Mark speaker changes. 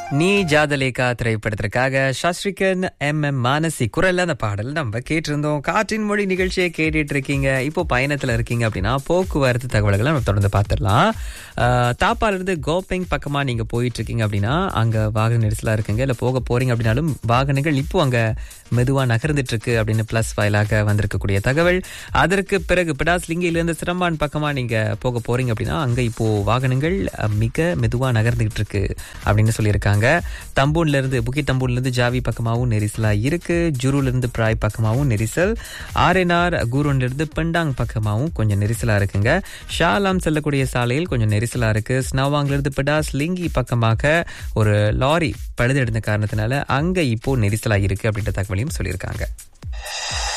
Speaker 1: நீ ஜாதலேகா திரைப்படத்திற்காக சாஸ்திரிகன் M M Manasi குரல்ல அந்த பாடல் நம்ம கேட்டிருந்தோம் காற்றின் மொழி நிகழ்ச்சியை கேட்டுட்டு இருக்கீங்க இப்போ பயணத்துல இருக்கீங்க அப்படின்னா போக்குவரத்து தகவல்களை நம்ம தொடர்ந்து பார்த்துடலாம் ஆஹ், தாப்பால இருந்து கோபெங் பக்கமா நீங்க போயிட்டு இருக்கீங்க அப்படின்னா அங்க வாகன நெரிசலா இருக்குங்க இல்ல போக போறீங்க அப்படின்னாலும் வாகனங்கள் இப்போ அங்க மெதுவா நகர்ந்துட்டு இருக்கு அப்படின்னு பிளஸ் ஃபைலாக வந்திருக்கக்கூடிய தகவல் அதற்கு பிறகு பிடாஸ்லிங்கில இருந்து சிரம்பான் பக்கமா நீங்க போக போறீங்க அப்படின்னா அங்க இப்போ வாகனங்கள் அஹ், மிக மெதுவா நகர்ந்துகிட்டு இருக்கு அப்படின்னு சொல்லியிருக்காங்க தம்பூன்ல இருந்து புக்கி தம்பூன்ல இருந்து ஜாவி பக்கமாவும் நெரிசலா இருக்கு ஜுருல இருந்து பிராய் பக்கமாவும் நெரிசல் ஆர்என்ஆர் கூருன்ல இருந்து பெண்டாங் பக்கமாவும் கொஞ்சம் நெரிசலா இருக்குங்க ஷாலாம் செல்லக்கூடிய சாலையில் கொஞ்சம் நெரிசலா இருக்கு ஸ்னவாங்ல இருந்து பிடாஸ் லிங்கி பக்கமாக ஒரு லாரி பழுது எடுத்த காரணத்தினால அங்க இப்போ நெரிசலா இருக்கு அப்படின்ற தகவலையும் சொல்லியிருக்காங்க